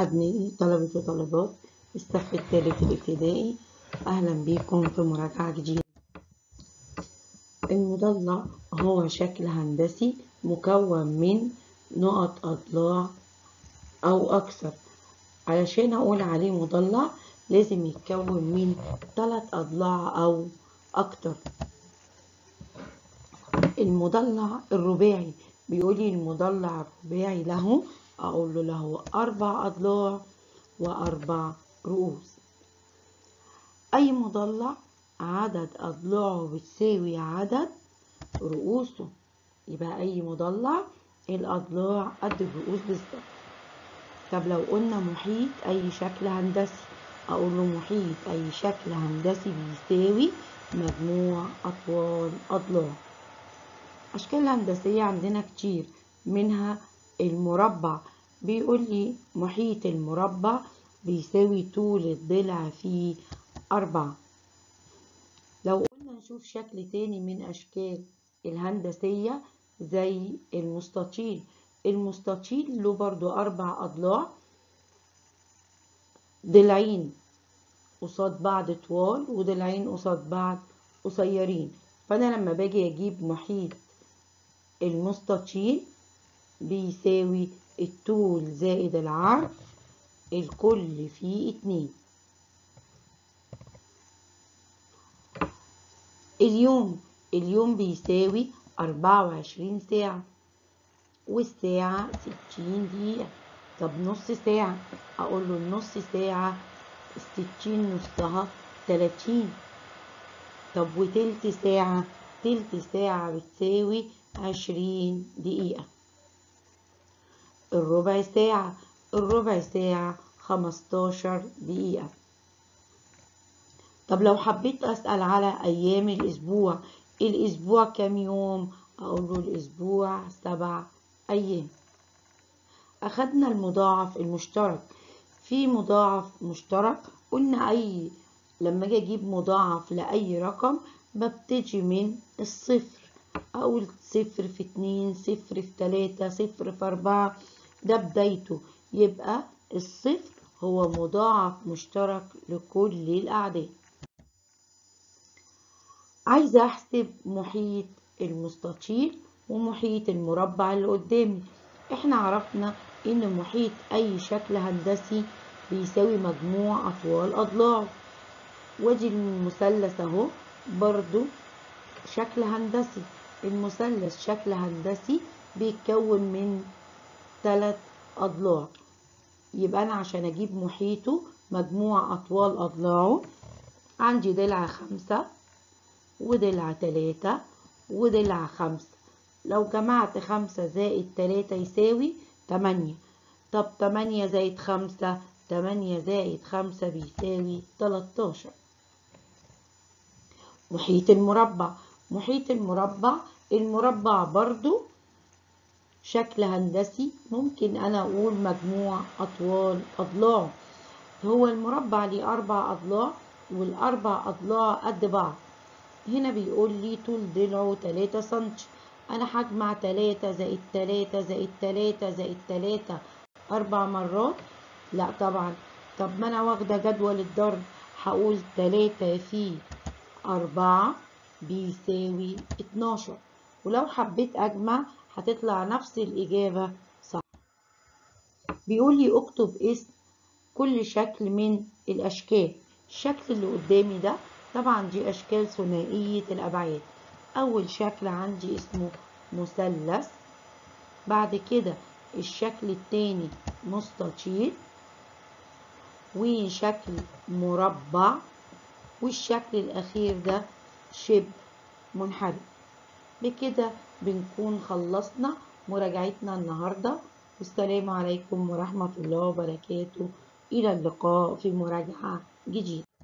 أبنائي طلبة وطالبات الصف الثالث الابتدائي أهلا بكم في مراجعة جديدة المضلع هو شكل هندسي مكون من نقط أضلاع أو أكثر علشان أقول عليه مضلع لازم يتكون من ثلاث أضلاع أو أكتر المضلع الرباعي بيقولي المضلع الرباعي له أقول له له أربع أضلاع وأربع رؤوس أي مضلع عدد أضلاعه بتساوي عدد رؤوسه يبقى أي مضلع الأضلاع قد الرؤوس بالظبط طب لو قلنا محيط أي شكل هندسي أقول له محيط أي شكل هندسي بيساوي مجموع أطوال أضلاع أشكال هندسية عندنا كتير منها المربع بيقول لي محيط المربع بيساوي طول الضلع فيه أربعة لو قلنا نشوف شكل تاني من أشكال الهندسية زي المستطيل المستطيل له برضو أربع أضلاع ضلعين قصاد بعض طوال وضلعين قصاد بعض قصيرين فأنا لما باجي أجيب محيط المستطيل بيساوي الطول زائد العرض الكل فيه اتنين اليوم اليوم بيساوي أربعة وعشرين ساعة والساعة ستين دقيقة طب نص ساعة أقول له النص ساعة الستين نصها تلاتين طب وتلت ساعة تلت ساعة بتساوي عشرين دقيقة الربع ساعة الربع ساعة خمستاشر دقيقة طب لو حبيت أسأل على أيام الأسبوع الأسبوع كام يوم أقول له الأسبوع سبع أيام أخدنا المضاعف المشترك في مضاعف مشترك قلنا أي لما أجي أجيب مضاعف لأي رقم ببتدي من الصفر أقول صفر في اتنين صفر في تلاتة صفر في أربعة ده بدايته يبقى الصفر هو مضاعف مشترك لكل الأعداد عايزة أحسب محيط المستطيل ومحيط المربع اللي قدامي احنا عرفنا ان محيط اي شكل هندسي بيساوي مجموع اطوال اضلاعه وادي المثلث اهو برضو شكل هندسي المثلث شكل هندسي بيتكون من ثلاث اضلاع يبقى انا عشان اجيب محيطه مجموع اطوال اضلاعه عندي ضلع خمسة وضلع تلاتة وضلع خمسة لو جمعت خمسة زائد تلاتة يساوي تمانية طب تمانية زائد خمسة تمانية زائد خمسة بيساوي تلاتاشر محيط المربع محيط المربع المربع برضو شكل هندسي ممكن أنا أقول مجموع أطوال أضلاعه هو المربع ليه أربع أضلاع والأربع أضلاع قد بعض هنا بيقول لي طول ضلعه تلاتة سنتي أنا هجمع تلاتة زائد تلاتة زائد تلاتة زائد تلاتة أربع مرات لا طبعا طب ما أنا واخدة جدول الضرب هقول تلاتة في أربعة بيساوي اتناشر ولو حبيت أجمع هتطلع نفس الإجابة صح بيقول لي اكتب اسم كل شكل من الأشكال الشكل اللي قدامي ده طبعا دي أشكال ثنائية الأبعاد أول شكل عندي اسمه مثلث بعد كده الشكل التاني مستطيل وشكل مربع والشكل الأخير ده شبه منحرف بكده بنكون خلصنا مراجعتنا النهاردة والسلام عليكم ورحمة الله وبركاته إلى اللقاء في مراجعة جديدة